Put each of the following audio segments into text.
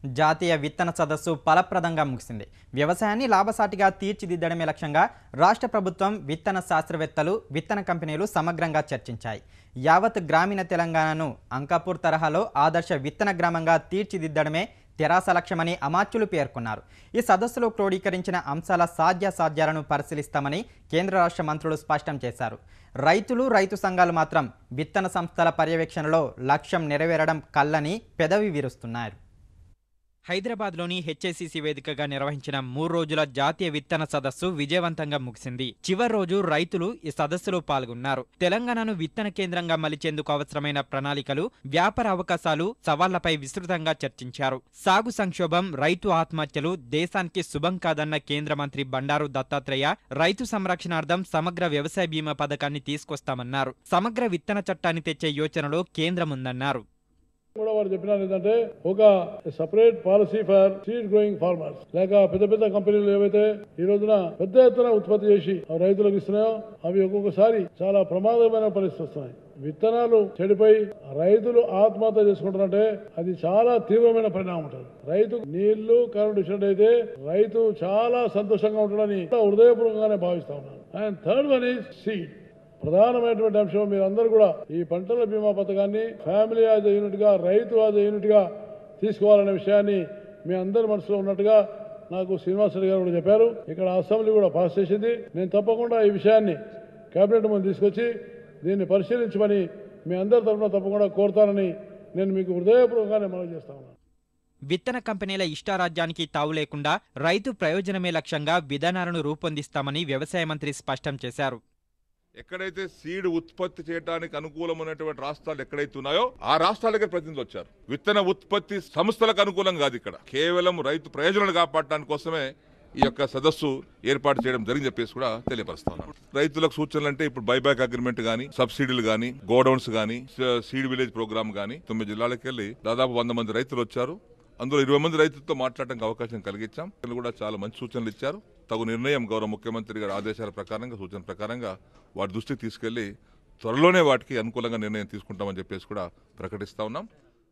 జాతీయ విత్తన సదస్సు ఫలప్రదంగా ముగిసింది వ్యవసాయాన్ని లాభసాటిగా తీర్చిదిద్దడమే లక్ష్యంగా రాష్ట్ర ప్రభుత్వం విత్తన శాస్త్రవేత్తలు విత్తన కంపెనీలు సమగ్రంగా చర్చించాయి యావత్ గ్రామీణ తెలంగాణను అంకాపూర్ తరహాలో ఆదర్శ విత్తన గ్రామంగా తీర్చిదిద్దడమే తెరాస లక్ష్యమని అమాత్యులు పేర్కొన్నారు ఈ సదస్సులో క్రోడీకరించిన అంశాల సాధ్యాసాధ్యాలను పరిశీలిస్తామని కేంద్ర రాష్ట్ర మంత్రులు స్పష్టం చేశారు రైతులు రైతు సంఘాలు మాత్రం విత్తన సంస్థల పర్యవేక్షణలో లక్ష్యం నెరవేరడం కల్లని పెదవి విరుస్తున్నారు హైదరాబాద్లోని హెచ్ఐసిసి వేదికగా నిర్వహించిన మూడు రోజుల జాతీయ విత్తన సదస్సు విజయవంతంగా ముగిసింది చివరి రోజు రైతులు ఈ సదస్సులో పాల్గొన్నారు తెలంగాణను విత్తన కేంద్రంగా మలిచేందుకు అవసరమైన ప్రణాళికలు వ్యాపార అవకాశాలు సవాళ్లపై విస్తృతంగా చర్చించారు సాగు సంక్షోభం రైతు ఆత్మహత్యలు దేశానికి శుభం కాదన్న కేంద్ర మంత్రి బండారు దత్తాత్రేయ రైతు సంరక్షణార్థం సమగ్ర వ్యవసాయ బీమా పథకాన్ని తీసుకొస్తామన్నారు సమగ్ర విత్తన చట్టాన్ని తెచ్చే యోచనలో కేంద్రం ఉందన్నారు కూడా వారు చెప్పినారు ఏంటంటే ఒక separate policy for seed growing farmers లేక పెద్ద పెద్ద కంపెనీలు ఏవైతే ఈ రోజున పెద్ద ఎత్తున ఉత్పత్తి చేసి ఆ రైతులకు ఇస్తున్నాయో అవి ఒక్కొక్కసారి చాలా ప్రమాదమైన పరిస్థితి వస్తున్నాయి విత్తనాలు చెడిపోయి రైతులు ఆత్మహత్య చేసుకుంటారంటే అది చాలా తీవ్రమైన పరిణామం ఉంటుంది రైతు నీళ్లు కరెంట్ ఇచ్చినట్టయితే రైతు చాలా సంతోషంగా ఉంటాడని హృదయపూర్వకంగానే భావిస్తా ఉన్నాను and third one is seed ప్రధానమైనటువంటి అంశం మీరందరూ కూడా ఈ పంటల బీమా పథకాన్ని ఫ్యామిలీ యాజ్ యూనిట్ గా రైతు యాజ్ యూనిట్ గా తీసుకోవాలనే విషయాన్ని మీ అందరి మనసులో ఉన్నట్టుగా నాకు శ్రీనివాసరెడ్డి గారు కూడా చెప్పారు ఇక్కడ అసెంబ్లీ కూడా పాస్ చేసింది నేను తప్పకుండా ఈ విషయాన్ని కేబినెట్ ముందు తీసుకొచ్చి దీన్ని పరిశీలించమని మీ అందరి తరఫున తప్పకుండా కోరుతానని నేను మీకు హృదయపూర్వకంగానే మనవి చేస్తా ఉన్నాను విత్తన కంపెనీల ఇష్టారాజ్యానికి తావు లేకుండా రైతు ప్రయోజనమే లక్ష్యంగా విధానాలను రూపొందిస్తామని వ్యవసాయ మంత్రి స్పష్టం చేశారు ఎక్కడైతే సీడ్ ఉత్పత్తి చేయడానికి అనుకూలమైనటువంటి రాష్ట్రాలు ఎక్కడైతే ఉన్నాయో ఆ రాష్ట్రాలకే ప్రతినిధులు వచ్చారు విత్తన ఉత్పత్తి సంస్థలకు అనుకూలం కాదు ఇక్కడ కేవలం రైతు ప్రయోజనాలు కాపాడటానికి కోసమే ఈ యొక్క సదస్సు ఏర్పాటు చేయడం జరిగింది చెప్పేసి కూడా తెలియపరుస్తాను రైతులకు సూచనలు అంటే ఇప్పుడు బైబ్యాక్ అగ్రిమెంట్ గానీ సబ్సిడీలు గానీ గోడౌన్స్ గానీ సీడ్ విలేజ్ ప్రోగ్రామ్ గానీ తొమ్మిది జిల్లాలకు వెళ్ళి దాదాపు వంద మంది రైతులు వచ్చారు అందులో ఇరవై మంది రైతులతో మాట్లాడడానికి అవకాశం కలిగించాం వీళ్ళు కూడా చాలా మంచి సూచనలు ఇచ్చారు తగు నిర్ణయం గౌరవ ముఖ్యమంత్రి గారి ఆదేశాల ప్రకారంగా సూచన ప్రకారంగా వాటి దృష్టికి తీసుకెళ్లి త్వరలోనే వాటికి అనుకూలంగా నిర్ణయం తీసుకుంటామని చెప్పేసి కూడా ప్రకటిస్తా ఉన్నాం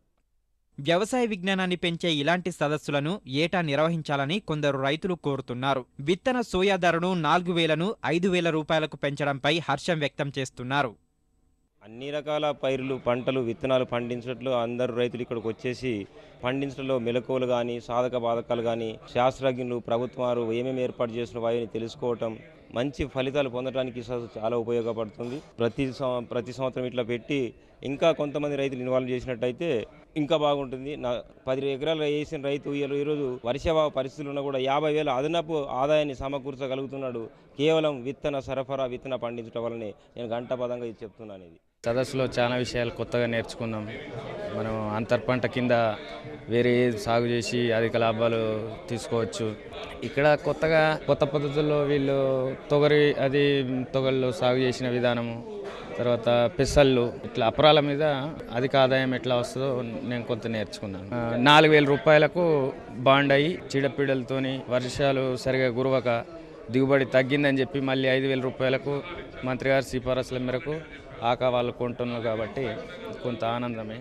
వ్యవసాయ విజ్ఞానాన్ని పెంచే ఇలాంటి సదస్సులను ఏటా నిర్వహించాలని కొందరు రైతులు కోరుతున్నారు విత్తన సోయా ధరను నాలుగు వేలను ఐదు వేల రూపాయలకు పెంచడంపై హర్షం వ్యక్తం చేస్తున్నారు అన్ని రకాల పైరులు పంటలు విత్తనాలు పండించడంలో అందరు రైతులు ఇక్కడికి వచ్చేసి పండించడంలో మెలకువలు కానీ సాధక బాధకాలు కానీ శాస్త్రజ్ఞులు ప్రభుత్వాలు ఏమేమి ఏర్పాటు చేసిన వాటిని తెలుసుకోవటం మంచి ఫలితాలు పొందడానికి ఈ సదస్సు చాలా ఉపయోగపడుతుంది ప్రతి సం- ప్రతి సంవత్సరం ఇట్లా పెట్టి ఇంకా కొంతమంది రైతులు ఇన్వాల్వ్ చేసినట్టయితే ఇంకా బాగుంటుంది నా పది ఎకరాలు వేసిన రైతు ఈరో- ఈరోజు వర్షాభావ పరిస్థితులు ఉన్నా కూడా యాభై వేల అదనపు ఆదాయాన్ని సమకూర్చగలుగుతున్నాడు కేవలం విత్తన సరఫరా విత్తన పండించడం వల్లనే నేను గంట పదంగా ఇది చెప్తున్నాను ఇది సదస్సులో చాలా విషయాలు కొత్తగా నేర్చుకున్నాం మనం అంతర్ పంట కింద వేరే ఏది సాగు చేసి అధిక లాభాలు తీసుకోవచ్చు ఇక్కడ కొత్తగా కొత్త పద్ధతుల్లో వీళ్ళు తొగరి అది తొగళ్ళు సాగు చేసిన విధానము తర్వాత పెసళ్ళు ఇట్లా అపరాల మీద అధిక ఆదాయం ఎట్లా వస్తుందో నేను కొంత నేర్చుకున్నాను ఆ, నాలుగు వేల రూపాయలకు బాండ్ అయ్యి చీడపీడలతోని వర్షాలు సరిగా గురవక దిగుబడి తగ్గిందని చెప్పి మళ్ళీ ఐదు వేల రూపాయలకు మంత్రి గారి సిఫారసుల మేరకు ఆకా వాళ్ళు కొంటున్నారు కాబట్టి కొంత ఆనందమే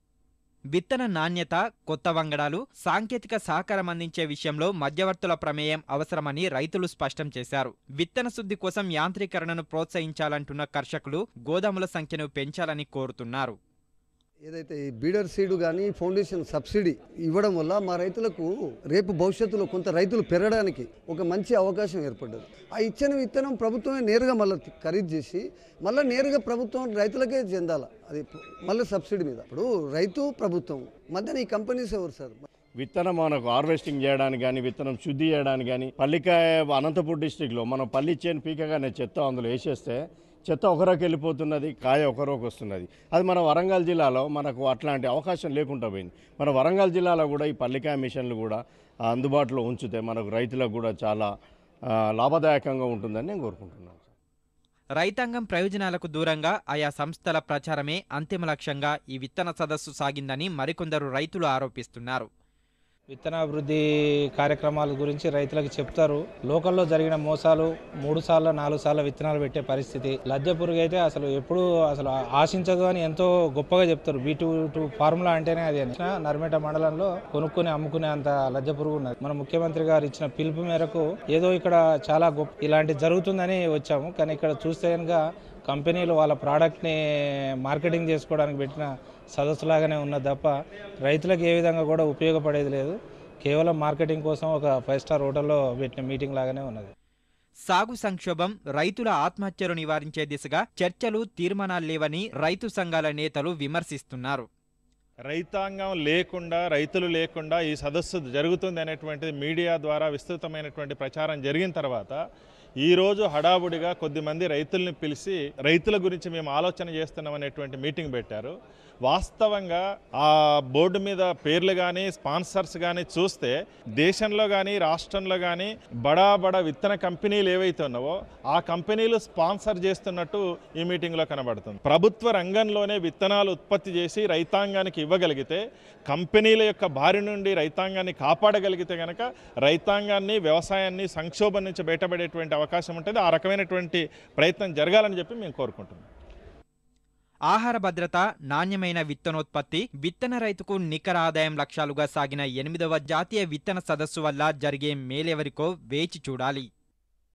విత్తన నాణ్యత కొత్త వంగడాలు సాంకేతిక సహకారం అందించే విషయంలో మధ్యవర్తుల ప్రమేయం అవసరమని రైతులు స్పష్టం చేశారు విత్తన శుద్ధి కోసం యాంత్రీకరణను ప్రోత్సహించాలంటున్న కర్షకులు గోదాముల సంఖ్యను పెంచాలని కోరుతున్నారు ఏదైతే ఈ బీడర్ సీడ్ కానీ ఫౌండేషన్ సబ్సిడీ ఇవ్వడం వల్ల మా రైతులకు రేపు భవిష్యత్తులో కొంత రైతులు పెరగడానికి ఒక మంచి అవకాశం ఏర్పడ్డది ఆ ఇచ్చిన విత్తనం ప్రభుత్వమే నేరుగా మళ్ళీ ఖరీదు చేసి మళ్ళీ నేరుగా ప్రభుత్వం రైతులకే చెందాలి అది మళ్ళీ సబ్సిడీ మీద ఇప్పుడు రైతు ప్రభుత్వం మధ్యన ఈ కంపెనీస్ ఎవరు సార్ విత్తనం మనకు హార్వెస్టింగ్ చేయడానికి కానీ విత్తనం శుద్ధి చేయడానికి కానీ పల్లికాయ అనంతపూర్ డిస్టిక్లో మనం పల్లి చేను పీకగానే చెత్త అందులో వేసేస్తే చెత్త ఒకరోకి వెళ్ళిపోతున్నది కాయ ఒకరోకి వస్తున్నది అది మన వరంగల్ జిల్లాలో మనకు అట్లాంటి అవకాశం లేకుండా పోయింది మన వరంగల్ జిల్లాలో కూడా ఈ పల్లికాయ మిషన్లు కూడా ఆ, అందుబాటులో ఉంచితే మనకు రైతులకు కూడా చాలా ఆ, లాభదాయకంగా ఉంటుందని నేను కోరుకుంటున్నాను రైతాంగం ప్రయోజనాలకు దూరంగా ఆయా సంస్థల ప్రచారమే అంతిమ లక్ష్యంగా ఈ విత్తన సదస్సు సాగిందని మరికొందరు రైతులు ఆరోపిస్తున్నారు విత్తనాభివృద్ధి కార్యక్రమాల గురించి రైతులకు చెప్తారు లోకల్లో జరిగిన మోసాలు మూడు సార్లు నాలుగు సార్లు విత్తనాలు పెట్టే పరిస్థితి లద్దె పురుగు అయితే అసలు ఎప్పుడు అసలు ఆశించదు అని ఎంతో గొప్పగా చెప్తారు బీ టూ టూ ఫార్ములా అంటేనే అది అని నర్మేట మండలంలో కొనుక్కొని అమ్ముకునే అంత లద్దె పురుగు ఉన్నది మన ముఖ్యమంత్రి గారు ఇచ్చిన పిలుపు మేరకు ఏదో ఇక్కడ చాలా గొప్ప ఇలాంటి జరుగుతుందని వచ్చాము కానీ ఇక్కడ చూస్తే కనుక కంపెనీలు వాళ్ళ ప్రోడక్ట్ని మార్కెటింగ్ చేసుకోవడానికి పెట్టిన సదస్సులాగానే ఉన్నది తప్ప రైతులకు ఏ విధంగా కూడా ఉపయోగపడేది లేదు కేవలం మార్కెటింగ్ కోసం ఒక ఫైవ్ స్టార్ హోటల్లో పెట్టిన మీటింగ్ లాగానే ఉన్నది సాగు సంక్షోభం రైతుల ఆత్మహత్యలు నివారించే దిశగా చర్చలు తీర్మానాలు లేవని రైతు సంఘాల నేతలు విమర్శిస్తున్నారు రైతాంగం లేకుండా రైతులు లేకుండా ఈ సదస్సు జరుగుతుంది అనేటువంటిది మీడియా ద్వారా విస్తృతమైనటువంటి ప్రచారం జరిగిన తర్వాత ఈరోజు హడావుడిగా కొద్దిమంది రైతుల్ని పిలిచి రైతుల గురించి మేము ఆలోచన చేస్తున్నాం అనేటువంటి మీటింగ్ పెట్టారు వాస్తవంగా ఆ బోర్డు మీద పేర్లు కానీ స్పాన్సర్స్ కానీ చూస్తే దేశంలో కానీ రాష్ట్రంలో కానీ బడా బడా విత్తన కంపెనీలు ఏవైతే ఉన్నావో ఆ కంపెనీలు స్పాన్సర్ చేస్తున్నట్టు ఈ మీటింగ్లో కనబడుతుంది ప్రభుత్వ రంగంలోనే విత్తనాలు ఉత్పత్తి చేసి రైతాంగానికి ఇవ్వగలిగితే కంపెనీల యొక్క బారి నుండి రైతాంగాన్ని కాపాడగలిగితే కనుక రైతాంగాన్ని వ్యవసాయాన్ని సంక్షోభం నుంచి బయటపడేటువంటి అవకాశం ఉంటుంది ఆ రకమైనటువంటి ప్రయత్నం జరగాలని చెప్పి మేము కోరుకుంటున్నాం ఆహార భద్రత నాణ్యమైన విత్తనోత్పత్తి విత్తన రైతుకు నికర ఆదాయం లక్ష్యాలుగా సాగిన ఎనిమిదవ జాతీయ విత్తన సదస్సు వల్ల జరిగే మేలెవరికో వేచి చూడాలి